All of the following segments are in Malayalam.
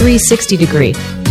360 degree.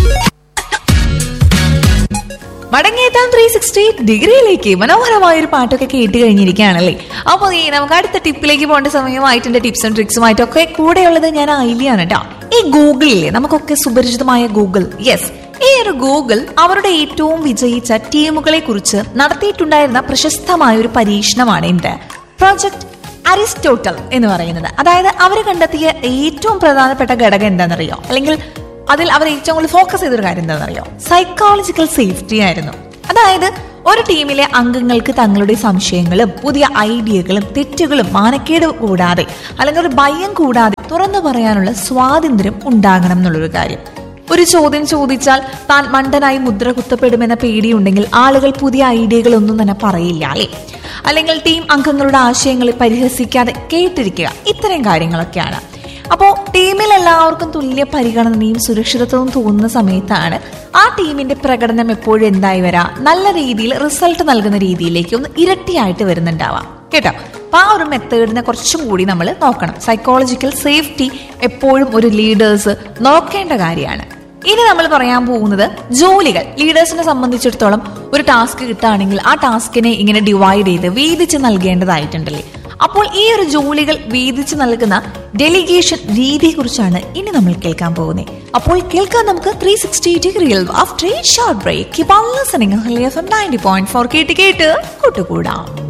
മടങ്ങിയെത്താൻ ത്രീ സിക്സ്റ്റി ഡിഗ്രിയിലേക്ക് മനോഹരമായ ഒരു പാട്ടൊക്കെ കേട്ട് കഴിഞ്ഞിരിക്കുകയാണല്ലേ അപ്പോൾ ഈ നമുക്ക് അടുത്ത ടിപ്പിലേക്ക് പോകേണ്ട സമയമായിട്ടുണ്ട് ടിപ്സും ട്രിക്സുമായിട്ടൊക്കെ കൂടെയുള്ളത് ഞാൻ ഐലിയാണ് കേട്ടോ ഈ ഗൂഗിളില്ലേ നമുക്കൊക്കെ സുപരിചിതമായ ഗൂഗിൾ യെസ് ഈ ഒരു ഗൂഗിൾ അവരുടെ ഏറ്റവും വിജയിച്ച ടീമുകളെ കുറിച്ച് നടത്തിയിട്ടുണ്ടായിരുന്ന പ്രശസ്തമായ ഒരു പരീക്ഷണമാണ് എന്ത് പ്രോജക്ട് അരിസ്റ്റോട്ടൽ എന്ന് പറയുന്നത് അതായത് അവർ കണ്ടെത്തിയ ഏറ്റവും പ്രധാനപ്പെട്ട ഘടകം എന്താണെന്നറിയോ അല്ലെങ്കിൽ അതിൽ അവർ ഏറ്റവും കൂടുതൽ ഫോക്കസ് ചെയ്തൊരു കാര്യം എന്താണെന്നറിയോ സൈക്കോളജിക്കൽ സേഫ്റ്റി ആയിരുന്നു അതായത് ഒരു ടീമിലെ അംഗങ്ങൾക്ക് തങ്ങളുടെ സംശയങ്ങളും പുതിയ ഐഡിയകളും തെറ്റുകളും മാനക്കേട് കൂടാതെ അല്ലെങ്കിൽ ഒരു ഭയം കൂടാതെ തുറന്നു പറയാനുള്ള സ്വാതന്ത്ര്യം ഉണ്ടാകണം എന്നുള്ളൊരു കാര്യം ഒരു ചോദ്യം ചോദിച്ചാൽ താൻ മണ്ടനായി മുദ്ര കുത്തപ്പെടുമെന്ന പേടിയുണ്ടെങ്കിൽ ആളുകൾ പുതിയ ഐഡിയകളൊന്നും തന്നെ പറയില്ല അല്ലേ അല്ലെങ്കിൽ ടീം അംഗങ്ങളുടെ ആശയങ്ങളെ പരിഹസിക്കാതെ കേട്ടിരിക്കുക ഇത്തരം കാര്യങ്ങളൊക്കെയാണ് അപ്പോൾ ടീമിൽ എല്ലാവർക്കും തുല്യ പരിഗണനയും സുരക്ഷിതത്വവും തോന്നുന്ന സമയത്താണ് ആ ടീമിന്റെ പ്രകടനം എപ്പോഴും എന്തായി വരാം നല്ല രീതിയിൽ റിസൾട്ട് നൽകുന്ന രീതിയിലേക്ക് ഒന്ന് ഇരട്ടിയായിട്ട് വരുന്നുണ്ടാവാം കേട്ടോ അപ്പൊ ആ ഒരു മെത്തേഡിനെ കുറച്ചും കൂടി നമ്മൾ നോക്കണം സൈക്കോളജിക്കൽ സേഫ്റ്റി എപ്പോഴും ഒരു ലീഡേഴ്സ് നോക്കേണ്ട കാര്യമാണ് ഇനി നമ്മൾ പറയാൻ പോകുന്നത് ജോലികൾ ലീഡേഴ്സിനെ സംബന്ധിച്ചിടത്തോളം ഒരു ടാസ്ക് കിട്ടുകയാണെങ്കിൽ ആ ടാസ്കിനെ ഇങ്ങനെ ഡിവൈഡ് ചെയ്ത് വീതിച്ച് നൽകേണ്ടതായിട്ടുണ്ടല്ലേ അപ്പോൾ ഈ ഒരു ജോലികൾ വീതിച്ച് നൽകുന്ന ഡെലിഗേഷൻ രീതിയെക്കുറിച്ചാണ് ഇനി നമ്മൾ കേൾക്കാൻ പോകുന്നത് അപ്പോൾ കേൾക്കാൻ നമുക്ക് ത്രീ സിക്സ്റ്റി ഡിഗ്രിയിൽ after short break ninety point four കേട്ട് കേട്ട് കൂട്ടുകൂടാം